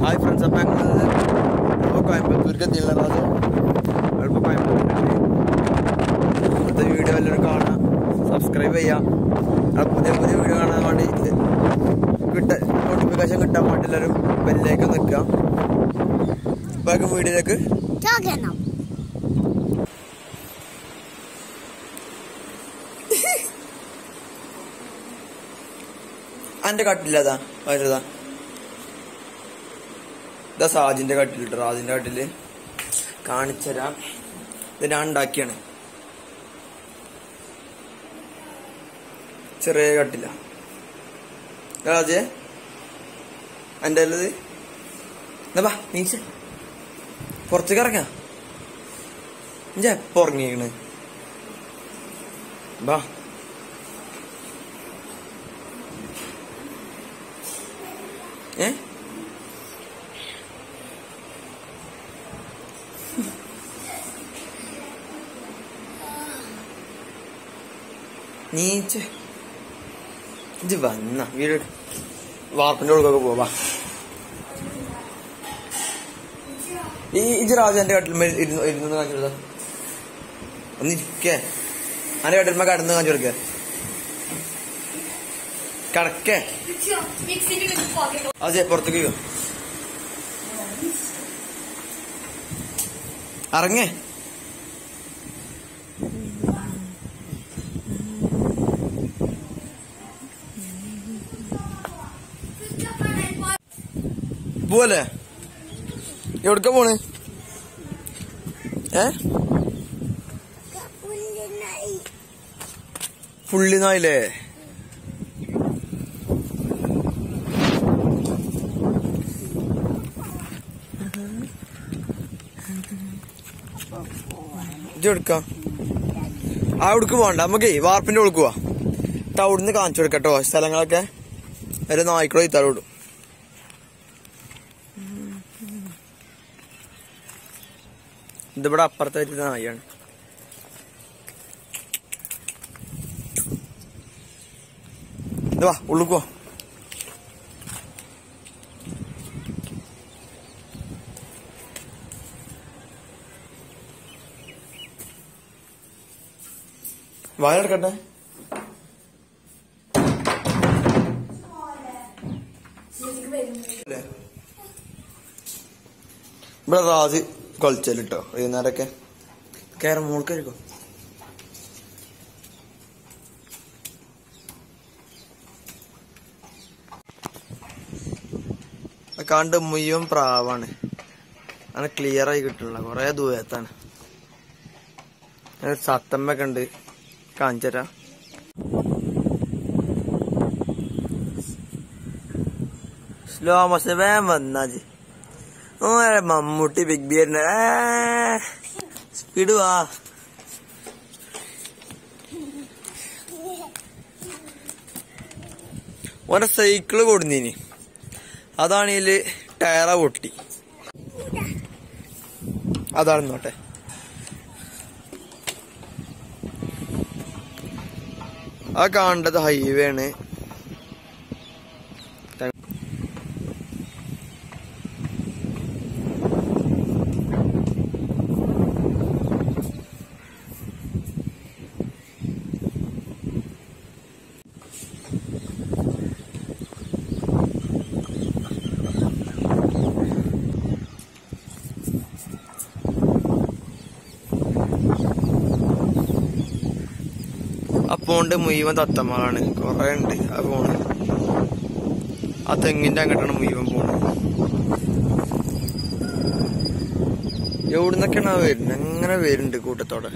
Hi friends അപ്പം ഞങ്ങൾ ഇപ്പോൾ കോയമ്പത്തൂർക്ക് എത്തിയുള്ളത് അത് ഇപ്പോൾ കോയമ്പത്തൂർക്ക് ഇന്നത്തെ വീഡിയോ എല്ലാവരും കാണാം സബ്സ്ക്രൈബ് ചെയ്യാം ആ പുതിയ പുതിയ വീഡിയോ കാണാൻ വേണ്ടി കിട്ട നോട്ടിഫിക്കേഷൻ കിട്ടാൻ വേണ്ടി എല്ലാവരും ബെല്ലിലേക്ക് നിൽക്കുക ബാക്കി വീഡിയോയിലേക്ക് ചോക്കണം എൻ്റെ കട്ടില്ലതാ വരുതാ ഇതാ സാജിന്റെ കട്ടിൽ കിട്ടും റാജിന്റെ കട്ടില് കാണിച്ചുതരാം ഇത് ഞാൻ ഉണ്ടാക്കിയാണ് ചെറിയ കട്ടില്ല രാജേ എൻ്റെ ഉള്ളത് എന്നാ ബാ നീച്ച പുറത്തേക്ക് ഇറങ്ങാ ഇഞ്ച എപ്പോ ഉറങ്ങിയേക്കണ് ബാ ഏ നീച്ച് ഇത് വന്ന വീട് വാർപ്പിന്റെ ഉള്ളിലൊക്കെ പോവാ ഈ ഇജ് രാജന്റെ കട്ടിൽ ഇരുന്ന് ഇരുന്ന് കാണിച്ചു ഒന്ന് ഇരിക്കേ അന്റെ കട്ടിൽമ കടന്ന് കാണിച്ചു കൊടുക്കേ കടക്കേ അതെ പുറത്തേക്ക് പോ. ഇറങ്ങേ പോവല്ലേ എവിടക്ക പോണ് ഏ പുള്ളി നായില്ലേ ഇത് എടുക്കാം ആ ഉടുക്ക് പോണ്ട നമുക്കേ വാർപ്പിന്റെ ഉള്ളിക്ക് പോവാ എന്നിട്ട് അവിടുന്ന് കാണിച്ചു കൊടുക്കട്ടോ സ്ഥലങ്ങളൊക്കെ ഒരു നായ്ക്കളോ ഇത്താഴ വിടും ഇതിവിടെ അപ്പുറത്തെ വരുന്ന നായാണ് ഇത് വാ ഉള്ളിക്ക് വാ വായനെടുക്കട്ടെ ഇവിടെ റാജ് കളിച്ചല്ലോ വൈകുന്നേരമൊക്കെ കയറും മോൾക്കായിരിക്കും കണ്ട് മുയ്യും പ്രാവാണ് അങ്ങനെ ക്ലിയർ ആയി കിട്ടണില്ല കൊറേ ദൂരത്താണ് സത്തമ്മൊക്കെ ഉണ്ട് കാണിച്ചരാ സ്ലോ മോഷൻ വേഗം വന്നാജി ഓ മമ്മൂട്ടി ബിഗ് ബിയറിന് സ്പീഡ് വാ ഓന്റെ സൈക്കിള് കൊടുന്നീനി അതാണെങ്കിൽ ടയറ പൊട്ടി അതാണെന്നോട്ടെ ആ കാണേണ്ടത് ഹൈവേ ആണ് ആ പോണ്ട് മുഴുവൻ തത്തമ്മകളാണ് കൊറേ ഉണ്ട് ആ പോണ് ആ തെങ്ങിന്റെ അങ്ങോട്ടാണ് മുഴുവൻ പോണത് എവിടുന്നൊക്കെയാണ് ആ വരുന്നത് അങ്ങനെ വരുന്നുണ്ട് കൂട്ടത്തോടെ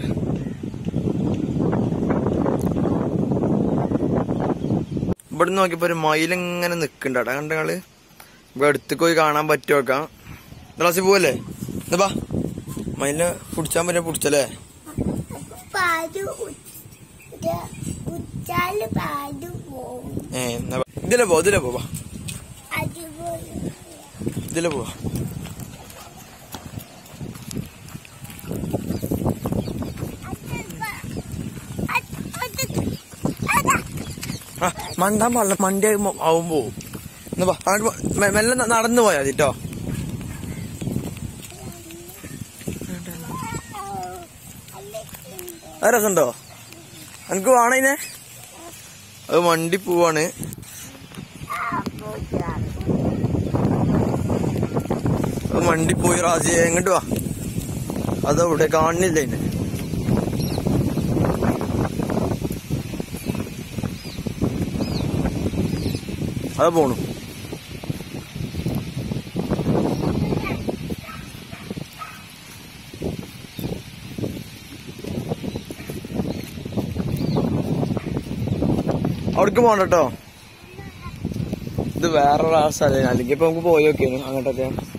ഇവിടെ നോക്കിയപ്പോ ഒരു മയിലിങ്ങനെ നിക്കണ്ട അവിടെ കണ്ട നിങ്ങള് ഇവിടെ അടുത്തേക്ക് പോയി കാണാൻ പറ്റുമോ നോക്കാം ക്ലാസ്സിൽ പോവല്ലേ എന്താ ബാ മയിലിനെ പിടിച്ചാൻ പറ്റുക പിടിച്ചല്ലേ പാല് ഉച്ചാല് പാല് പോവും ഏ എന്നാ ബാ. ഇതിലെ പോ ഇതിലെ പോവാ അതുപോലെ ഇതിലെ പോവാ ആ മണ്ടാൻ പാടില്ല മണ്ടി ആവുമ്പോ ആവുമ്പോ എന്നാ വാ, അങ്ങോട്ട് പോ. മെ- മെല്ലെ ന- നടന്നു പോയാ മതി ട്ടോ അത് രസമുണ്ടോ എനിക്ക് വേണതിനെ അത് വണ്ടി പോവാണ് അത് വണ്ടി പോയി റാസിയെ എങ്ങോട്ട് വാ അതവിടെ കാണുന്നില്ല ഇതിനെ അത് പോണു അവിടേക്ക് പോണ്ട കേട്ടോ ഇത് വേറൊരു സ്ഥലം അല്ലെങ്കിൽ ഇപ്പൊ നമുക്ക് പോയി നോക്കിയാണ് അങ്ങോട്ടൊക്കെ